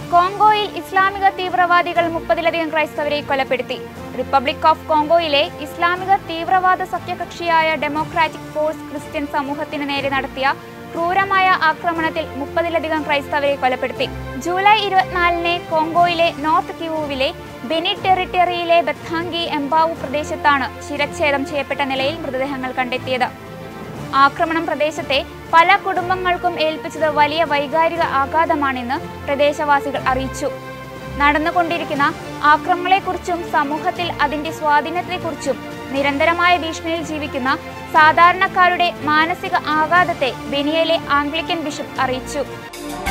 കോങ്കോയിൽ ഇസ്ലാമിക തീവ്രവാദികൾ മുപ്പതിലധികം ക്രൈസ്തവരെ കൊലപ്പെടുത്തി റിപ്പബ്ലിക് ഓഫ് കോങ്കോയിലെ ഇസ്ലാമിക തീവ്രവാദ സഖ്യകക്ഷിയായ ഡെമോക്രാറ്റിക് ഫോഴ്സ് ക്രിസ്ത്യൻ സമൂഹത്തിന് നേരെ നടത്തിയ ക്രൂരമായ ആക്രമണത്തിൽ മുപ്പതിലധികം ക്രൈസ്തവരെ കൊലപ്പെടുത്തി ജൂലൈ ഇരുപത്തിനാലിന് കോങ്കോയിലെ നോർത്ത് കിവുവിലെ ബെനി ടെറിട്ടറിയിലെ ബഥാങ്കി എംബാവു പ്രദേശത്താണ് ശിരച്ഛേദം ചെയ്യപ്പെട്ട നിലയിൽ മൃതദേഹങ്ങൾ കണ്ടെത്തിയത് ആക്രമണം പ്രദേശത്തെ പല കുടുംബങ്ങൾക്കും ഏൽപ്പിച്ചത് വലിയ വൈകാരിക ആഘാതമാണെന്ന് പ്രദേശവാസികൾ അറിയിച്ചു നടന്നുകൊണ്ടിരിക്കുന്ന ആക്രമണങ്ങളെക്കുറിച്ചും സമൂഹത്തിൽ അതിന്റെ സ്വാധീനത്തെക്കുറിച്ചും നിരന്തരമായ ഭീഷണിയിൽ ജീവിക്കുന്ന സാധാരണക്കാരുടെ മാനസിക ആഘാതത്തെ ബെനിയയിലെ ആംഗ്ലിക്കൻ ബിഷപ്പ് അറിയിച്ചു